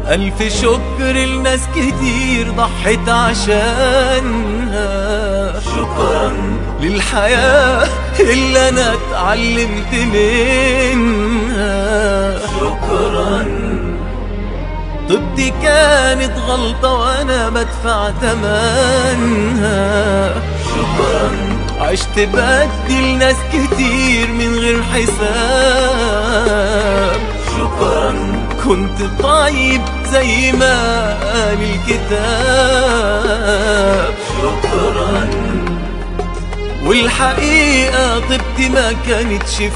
ألف شكر لناس كتير ضحت عشانها شكرا للحياة اللي أنا اتعلمت منها شكرا طبتي كانت غلطة وأنا بدفع تمنها شكرا عشت بدي لناس كتير من غير حساب شكرا كنت طيب زي ما قال الكتاب شكرا والحقيقة طبتي ما كانتش في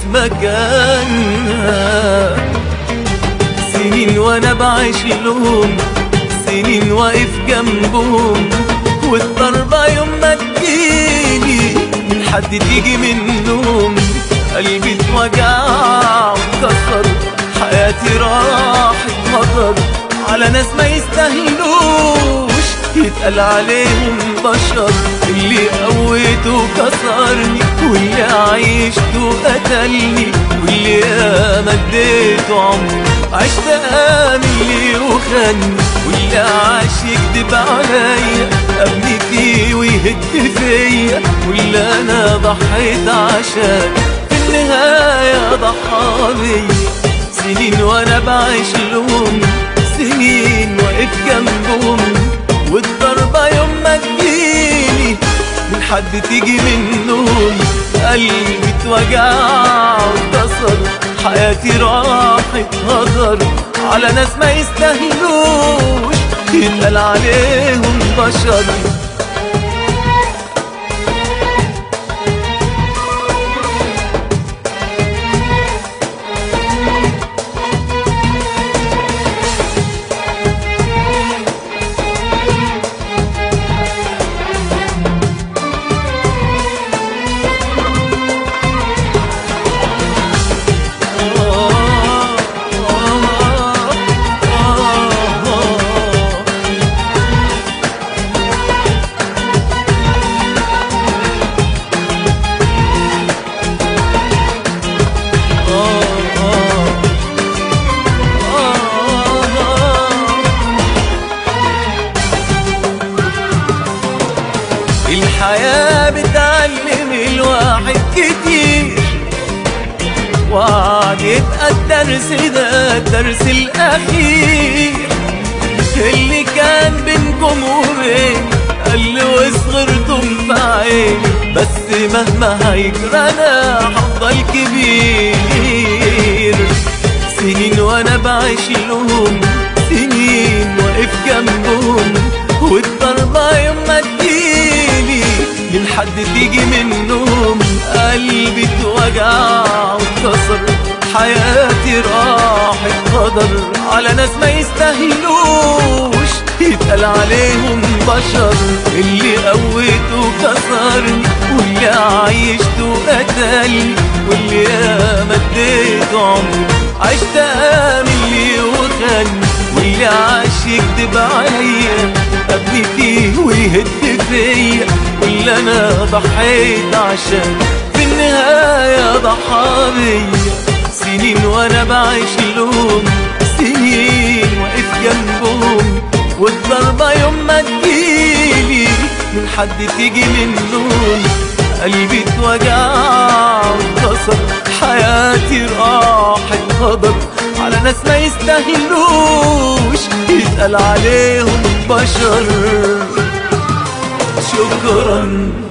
مكانها سنين وانا بعيش لهم سنين واقف جنبهم والضربة يوم ما تجيلي من حد تيجي منهم قلبي اتوجع واتكسر حياتي راحت مطر على ناس ما يستاهلوش يتقال عليهم بشر اللي قويته كسرني واللي عيشته قتلني واللي ياما اديته عمري عشت امن لي وخاني واللي عاش يكدب عليا ابني فيه ويهد فيا واللي انا ضحيت عشان في النهايه ضحى بيا سنين وانا بعيش لهم سنين واقف جنبهم والضربة يوم ما تجيني من حد تيجي منهم قلبي اتوجع واتكسر حياتي راحت هدر على ناس ما يستاهلوش يتقال عليهم بشر الحياة بتعلم الواحد كتير وعد يبقى الدرس ده الدرس الأخير اللي كان بينكم وبين قل وصغرتم في عيني بس مهما هيجرى انا هفضل كبير سنين وانا بعيش لهم سنين واقف جنبهم والضربة يوم ما تجيلي من حد تيجي منهم قلبي اتوجع واتكسر حياتي راحت هدر على ناس ما يستاهلوش يتقال عليهم بشر اللي قويته كسرني واللي عيشته قتلني واللي ياما اديته عمري عشت امن لي وخاني واللي عاش يكدب عليا ابني فيه ويهد فيا واللي انا ضحيت عشان في النهاية ضحى بيا سنين وانا بعيش لهم سنين واقف جنبهم والضربة يوم ما تجيلي من حد تيجي منهم قلبي اتوجع واتكسر حياتي راحت هدر على ناس ما يستاهلوش يتقال عليهم بشر شكرا